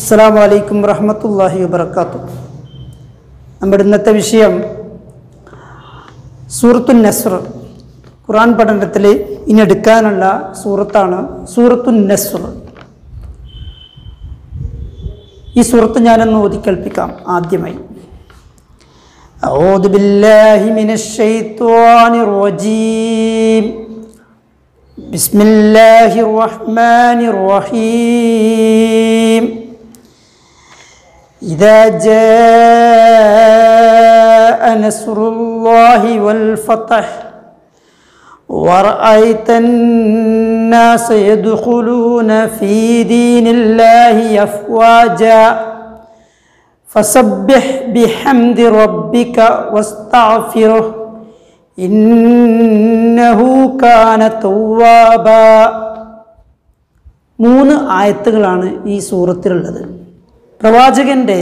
അസ്സാം വലൈക്കും വറഹമത്തല്ലാഹി വബർക്കാത്തു നമ്മുടെ ഇന്നത്തെ വിഷയം സൂറത്തു നസ്ർ ഖുറാൻ പഠനത്തിൽ ഇനി എടുക്കാനുള്ള സൂറത്താണ് സൂറത്തു നസ്ർ ഈ സൂറത്ത് ഞാനൊന്ന് ഓതിക്കേൽപ്പിക്കാം ആദ്യമായി أعوذ بالله من الشيطان الرجيم بسم الله الرحمن الرحيم إذا جاء نصر الله والفتح ورأيت الناس يدخلون في دين الله أفواجا فسبح بحمد ربك واستغفره ഇന്നഹു കാന തൗവാബ മൂന്ന് ആയത്തുകളാണ് ഈ സൂറത്തിലുള്ളത് പ്രവാചകന്റെ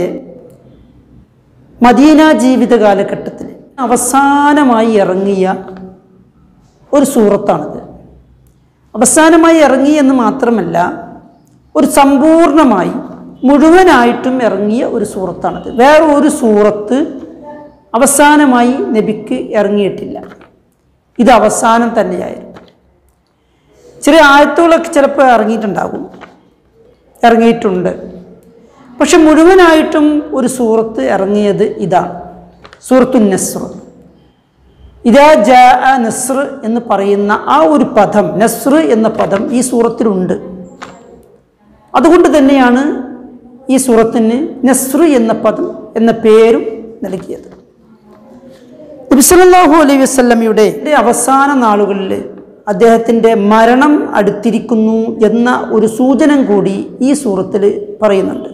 മദീന ജീവിത കാലഘട്ടത്തിൽ അവസാനമായി ഇറങ്ങിയ ഒരു സൂറത്താണിത് അവസാനമായി ഇറങ്ങി എന്ന് മാത്രമല്ല ഒരു സമ്പൂർണമായി മുഴുവനായിട്ടും ഇറങ്ങിയ ഒരു സൂറത്താണിത് വേറെ ഒരു സൂറത്ത് അവസാനമായി നബിക്ക് ഇറങ്ങിയിട്ടില്ല ഇത് അവസാനം തന്നെയായിരുന്നു ചെറിയ ആയത്തുകളൊക്കെ ചിലപ്പോൾ ഇറങ്ങിയിട്ടുണ്ടാകും ഇറങ്ങിയിട്ടുണ്ട് പക്ഷെ മുഴുവനായിട്ടും ഒരു സൂറത്ത് ഇറങ്ങിയത് ഇതാണ് സൂറത്തു നസ്ർ ഇതാ ജാ നസ്ർ എന്ന് പറയുന്ന ആ ഒരു പദം നസ്ർ എന്ന പദം ഈ സൂറത്തിലുണ്ട് അതുകൊണ്ട് തന്നെയാണ് ഈ സൂറത്തിന് നസ്ർ എന്ന പദം എന്ന പേരും നൽകിയത് നബിസലാഹു അലൈഹി വസ്ലമയുടെ അവസാന നാളുകളിൽ അദ്ദേഹത്തിൻ്റെ മരണം അടുത്തിരിക്കുന്നു എന്ന ഒരു സൂചന കൂടി ഈ സൂറത്തിൽ പറയുന്നുണ്ട്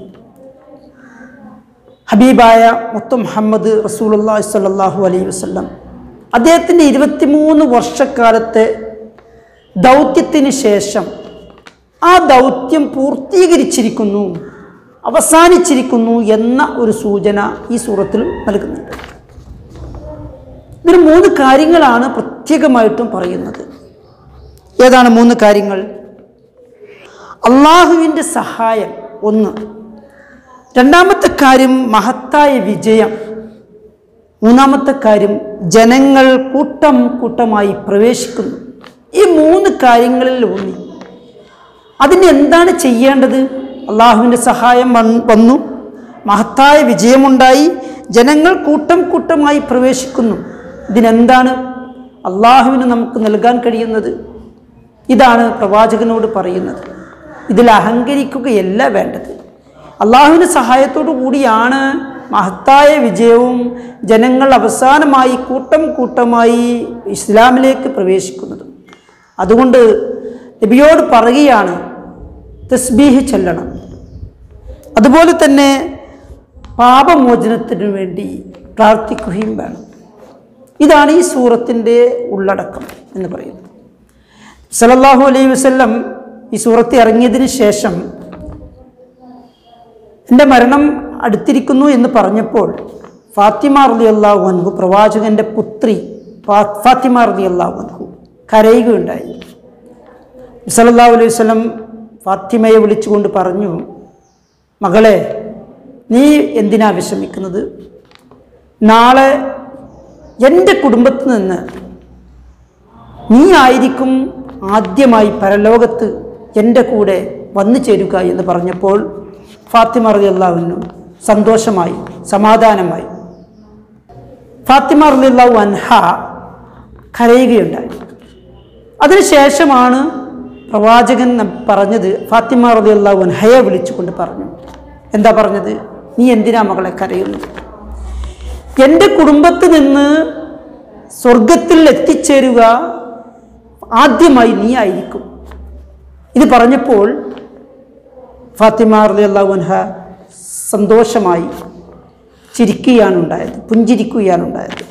ഹബീബായ മുത്ത മുഹമ്മദ് റസൂലുല്ലാ സ്വല്ലല്ലാഹു അലൈഹി വസ്ലം അദ്ദേഹത്തിൻ്റെ ഇരുപത്തിമൂന്ന് വർഷക്കാലത്തെ ദൗത്യത്തിന് ശേഷം ആ ദൗത്യം പൂർത്തീകരിച്ചിരിക്കുന്നു അവസാനിച്ചിരിക്കുന്നു എന്ന ഒരു സൂചന ഈ സൂറത്തിൽ നൽകുന്നുണ്ട് ഇതിന് മൂന്ന് കാര്യങ്ങളാണ് പ്രത്യേകമായിട്ടും പറയുന്നത് ഏതാണ് മൂന്ന് കാര്യങ്ങൾ അള്ളാഹുവിൻ്റെ സഹായം ഒന്ന് രണ്ടാമത്തെ കാര്യം മഹത്തായ വിജയം മൂന്നാമത്തെ കാര്യം ജനങ്ങൾ കൂട്ടം കൂട്ടമായി പ്രവേശിക്കുന്നു ഈ മൂന്ന് കാര്യങ്ങളിൽ ഊന്നി അതിന് എന്താണ് ചെയ്യേണ്ടത് അള്ളാഹുവിൻ്റെ സഹായം വന്നു മഹത്തായ വിജയമുണ്ടായി ജനങ്ങൾ കൂട്ടം കൂട്ടമായി പ്രവേശിക്കുന്നു ഇതിനെന്താണ് അള്ളാഹുവിന് നമുക്ക് നൽകാൻ കഴിയുന്നത് ഇതാണ് പ്രവാചകനോട് പറയുന്നത് ഇതിൽ അഹങ്കരിക്കുകയല്ല വേണ്ടത് അള്ളാഹുവിൻ്റെ സഹായത്തോടു കൂടിയാണ് മഹത്തായ വിജയവും ജനങ്ങൾ അവസാനമായി കൂട്ടം കൂട്ടമായി ഇസ്ലാമിലേക്ക് പ്രവേശിക്കുന്നത് അതുകൊണ്ട് നബിയോട് പറയുകയാണ് തസ്ബീഹ് ചെല്ലണം അതുപോലെ തന്നെ പാപമോചനത്തിനു വേണ്ടി പ്രാർത്ഥിക്കുകയും വേണം ഇതാണ് ഈ സൂറത്തിൻ്റെ ഉള്ളടക്കം എന്ന് പറയുന്നത് സലല്ലാഹു അലൈഹി വസ്ല്ലം ഈ സൂറത്ത് ഇറങ്ങിയതിന് ശേഷം എൻ്റെ മരണം അടുത്തിരിക്കുന്നു എന്ന് പറഞ്ഞപ്പോൾ ഫാത്തിമ റലി അള്ളാഹു അൻഹു പ്രവാചകൻ്റെ പുത്രി ഫാത്തിമ റലി അള്ളാഹു അൻഹു കരയുകയുണ്ടായി സലല്ലാഹു അലൈഹി വസ്ലം ഫാത്തിമയെ വിളിച്ചുകൊണ്ട് പറഞ്ഞു മകളെ നീ എന്തിനാ വിഷമിക്കുന്നത് നാളെ എൻ്റെ കുടുംബത്തിൽ നിന്ന് നീ ആയിരിക്കും ആദ്യമായി പരലോകത്ത് എൻ്റെ കൂടെ വന്നു ചേരുക എന്ന് പറഞ്ഞപ്പോൾ ഫാത്തിമ റലി അള്ളാഹുവിനു സന്തോഷമായി സമാധാനമായി ഫാത്തിമ റലി അള്ളാഹു അൻഹ കരയുകയുണ്ടായി അതിനുശേഷമാണ് പ്രവാചകൻ പറഞ്ഞത് ഫാത്തിമ റലി അള്ളാഹു അൻഹയെ വിളിച്ചുകൊണ്ട് പറഞ്ഞു എന്താ പറഞ്ഞത് നീ എന്തിനാ മകളെ കരയുന്നത് എൻ്റെ കുടുംബത്തിൽ നിന്ന് സ്വർഗത്തിൽ എത്തിച്ചേരുക ആദ്യമായി നീ ആയിരിക്കും ഇത് പറഞ്ഞപ്പോൾ ഫാത്തിമ റലി അള്ളാഹുൻഹ സന്തോഷമായി ചിരിക്കുകയാണ് ഉണ്ടായത് പുഞ്ചിരിക്കുകയാണ് ഉണ്ടായത്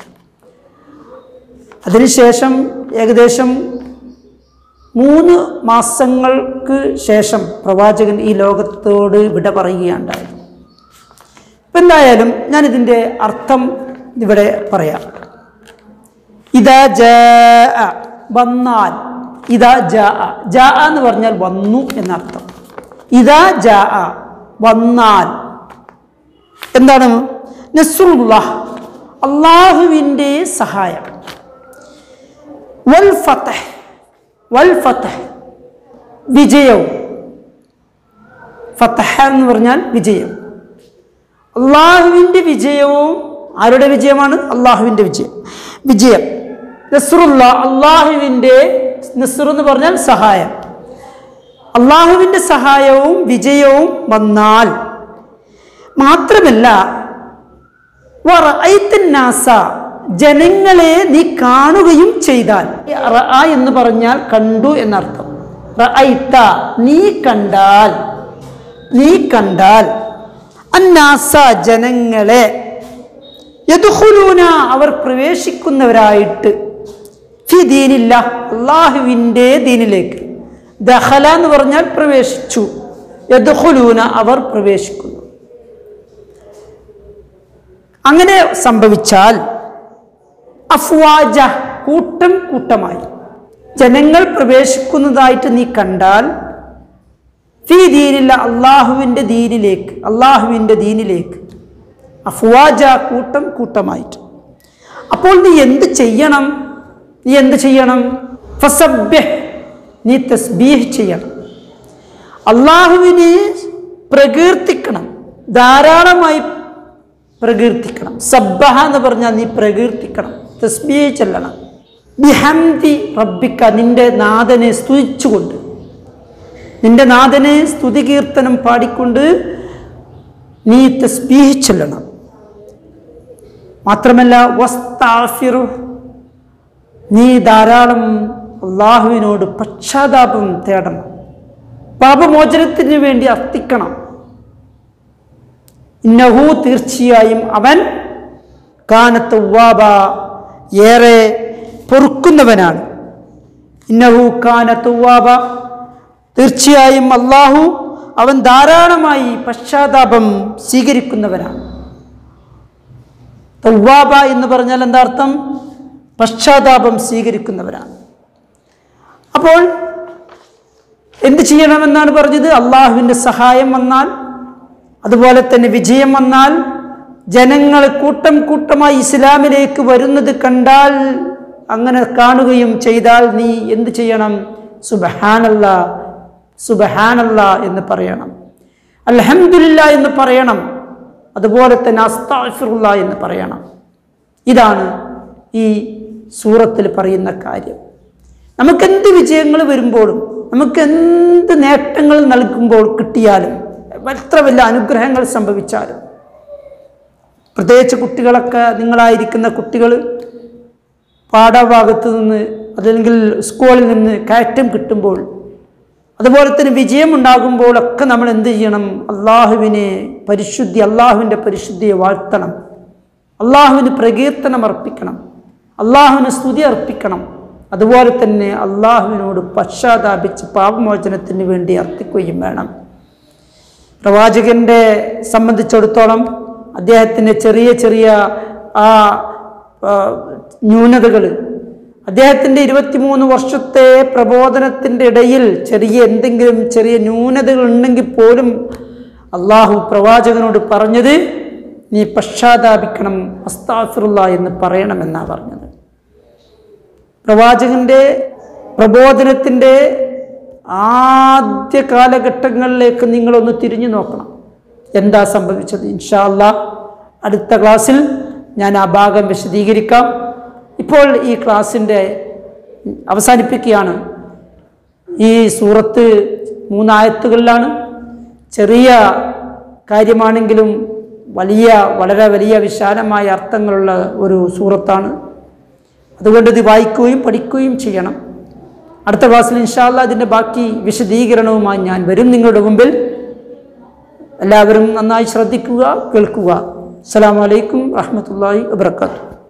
അതിനുശേഷം ഏകദേശം മൂന്ന് മാസങ്ങൾക്ക് ശേഷം പ്രവാചകൻ ഈ ലോകത്തോട് വിട പറയുകയുണ്ടായത് ഇപ്പം എന്തായാലും ഞാനിതിൻ്റെ അർത്ഥം ഇവിടെ പറയാം ഇതാ ജ വന്നാൽ ഇതാ ജ ജ എന്ന് പറഞ്ഞാൽ വന്നു എന്നർത്ഥം ഇതാ ജ വന്നാൽ എന്താണ് നസ്രുള്ള അള്ളാഹുവിൻ്റെ സഹായം വൽ ഫത്തഹ് വൽ ഫത്തഹ് വിജയവും ഫത്തഹ എന്ന് പറഞ്ഞാൽ വിജയം അള്ളാഹുവിൻ്റെ വിജയവും ആരുടെ വിജയമാണ് അള്ളാഹുവിൻ്റെ വിജയം വിജയം നസ്രുള്ള അള്ളാഹുവിൻ്റെ നസ്ർ എന്ന് പറഞ്ഞാൽ സഹായം അള്ളാഹുവിൻ്റെ സഹായവും വിജയവും വന്നാൽ മാത്രമല്ല വറഅയ്തന്നാസ, ജനങ്ങളെ നീ കാണുകയും ചെയ്താൽ റഅ എന്ന് പറഞ്ഞാൽ കണ്ടു എന്നർത്ഥം റഅയ്ത, നീ കണ്ടാൽ നീ കണ്ടാൽ അന്നാസ ജനങ്ങളെ യദുഖുലൂന അവർ പ്രവേശിക്കുന്നവരായിട്ട് ഫി ദീനില്ല അള്ളാഹുവിൻ്റെ ദീനിലേക്ക് ദഹല എന്ന് പറഞ്ഞാൽ പ്രവേശിച്ചു യദുഖുലൂന അവർ പ്രവേശിക്കുന്നു അങ്ങനെ സംഭവിച്ചാൽ അഫ്വാജ കൂട്ടം കൂട്ടമായി ജനങ്ങൾ പ്രവേശിക്കുന്നതായിട്ട് നീ കണ്ടാൽ ഫീ ദീനില്ല അള്ളാഹുവിൻ്റെ ദീനിലേക്ക് അള്ളാഹുവിൻ്റെ ദീനിലേക്ക് അഫ്വാജ കൂട്ടം കൂട്ടമായിട്ട് അപ്പോൾ നീ എന്ത് ചെയ്യണം നീ എന്ത് ചെയ്യണം ഫസബ്യഹ് നീ തസ്ബീഹ് ചെയ്യണം അള്ളാഹുവിനെ പ്രകീർത്തിക്കണം ധാരാളമായി പ്രകീർത്തിക്കണം സബ്ബഹ എന്ന് പറഞ്ഞാൽ നീ പ്രകീർത്തിക്കണം തസ്ബീഹ് ചെല്ലണം ബിഹംദി റബ്ബിക്ക നിന്റെ നാഥനെ സ്തുതിച്ചുകൊണ്ട് നിന്റെ നാഥനെ സ്തുതി കീർത്തനം പാടിക്കൊണ്ട് നീ തസ്ബീഹ് ചെല്ലണം മാത്രമല്ല വസ്താഫിറു നീ ധാരാളം അള്ളാഹുവിനോട് പശ്ചാത്താപം തേടണം പാപമോചനത്തിന് വേണ്ടി അർത്ഥിക്കണം ഇന്നഹു തീർച്ചയായും അവൻ കാനത്ത് വാബ ഏറെ പൊറുക്കുന്നവനാണ് ഇന്നഹു കാനത്ത് വാബ തീർച്ചയായും അള്ളാഹു അവൻ ധാരാളമായി പശ്ചാത്താപം സ്വീകരിക്കുന്നവനാണ് തൗവാബ എന്ന് പറഞ്ഞാൽ എന്താ അർത്ഥം പശ്ചാത്താപം സ്വീകരിക്കുന്നവരാണ് അപ്പോൾ എന്ത് ചെയ്യണമെന്നാണ് പറഞ്ഞത് അള്ളാഹുവിൻ്റെ സഹായം വന്നാൽ അതുപോലെ തന്നെ വിജയം വന്നാൽ ജനങ്ങൾ കൂട്ടം കൂട്ടമായി ഇസ്ലാമിലേക്ക് വരുന്നത് കണ്ടാൽ അങ്ങനെ കാണുകയും ചെയ്താൽ നീ എന്ത് ചെയ്യണം സുബഹാനല്ല സുബഹാനല്ല എന്ന് പറയണം അൽഹംദുലില്ല എന്ന് പറയണം അതുപോലെ തന്നെ അസ്താഫിറുള്ള എന്ന് പറയണം ഇതാണ് ഈ സൂറത്തിൽ പറയുന്ന കാര്യം നമുക്കെന്ത് വിജയങ്ങൾ വരുമ്പോഴും നമുക്ക് എന്ത് നേട്ടങ്ങൾ നൽകുമ്പോൾ കിട്ടിയാലും എത്ര വലിയ അനുഗ്രഹങ്ങൾ സംഭവിച്ചാലും പ്രത്യേകിച്ച് കുട്ടികളൊക്കെ നിങ്ങളായിരിക്കുന്ന കുട്ടികൾ പാഠഭാഗത്ത് നിന്ന് അല്ലെങ്കിൽ സ്കൂളിൽ നിന്ന് കയറ്റം കിട്ടുമ്പോൾ അതുപോലെ തന്നെ വിജയം ഉണ്ടാകുമ്പോഴൊക്കെ നമ്മൾ എന്ത് ചെയ്യണം അള്ളാഹുവിനെ പരിശുദ്ധി അള്ളാഹുവിൻ്റെ പരിശുദ്ധിയെ വാഴ്ത്തണം അള്ളാഹുവിന് പ്രകീർത്തനം അർപ്പിക്കണം അള്ളാഹുവിന് സ്തുതി അർപ്പിക്കണം അതുപോലെ തന്നെ അള്ളാഹുവിനോട് പശ്ചാത്താപിച്ച് പാപമോചനത്തിന് വേണ്ടി അർപ്പിക്കുകയും വേണം പ്രവാചകന്റെ സംബന്ധിച്ചിടത്തോളം അദ്ദേഹത്തിൻ്റെ ചെറിയ ചെറിയ ആ ന്യൂനതകൾ അദ്ദേഹത്തിൻ്റെ ഇരുപത്തിമൂന്ന് വർഷത്തെ പ്രബോധനത്തിൻ്റെ ഇടയിൽ ചെറിയ എന്തെങ്കിലും ചെറിയ ന്യൂനതകൾ ഉണ്ടെങ്കിൽ പോലും അള്ളാഹു പ്രവാചകനോട് പറഞ്ഞത് നീ പശ്ചാത്താപിക്കണം അസ്താഫിറുള്ള എന്ന് പറയണമെന്നാണ് പറഞ്ഞത് പ്രവാചകന്റെ പ്രബോധനത്തിൻ്റെ ആദ്യ കാലഘട്ടങ്ങളിലേക്ക് നിങ്ങളൊന്ന് തിരിഞ്ഞു നോക്കണം എന്താ സംഭവിച്ചത് ഇൻഷാ അല്ലാ അടുത്ത ക്ലാസ്സിൽ ഞാൻ ആ ഭാഗം വിശദീകരിക്കാം ഇപ്പോൾ ഈ ക്ലാസ്സിൻ്റെ അവസാനിപ്പിക്കുകയാണ് ഈ സൂറത്ത് മൂന്നായത്തുകളിലാണ് ചെറിയ കാര്യമാണെങ്കിലും വലിയ വളരെ വലിയ വിശാലമായ അർത്ഥങ്ങളുള്ള ഒരു സൂറത്താണ് അതുകൊണ്ട് ഇത് വായിക്കുകയും പഠിക്കുകയും ചെയ്യണം അടുത്ത ക്ലാസ്സിൽ ഇൻഷാല്ല അതിൻ്റെ ബാക്കി വിശദീകരണവുമായി ഞാൻ വരും നിങ്ങളുടെ മുമ്പിൽ എല്ലാവരും നന്നായി ശ്രദ്ധിക്കുക കേൾക്കുക അസ്സാം വലൈക്കും വാഹമത്തല്ലാഹി വാബർക്കാത്തു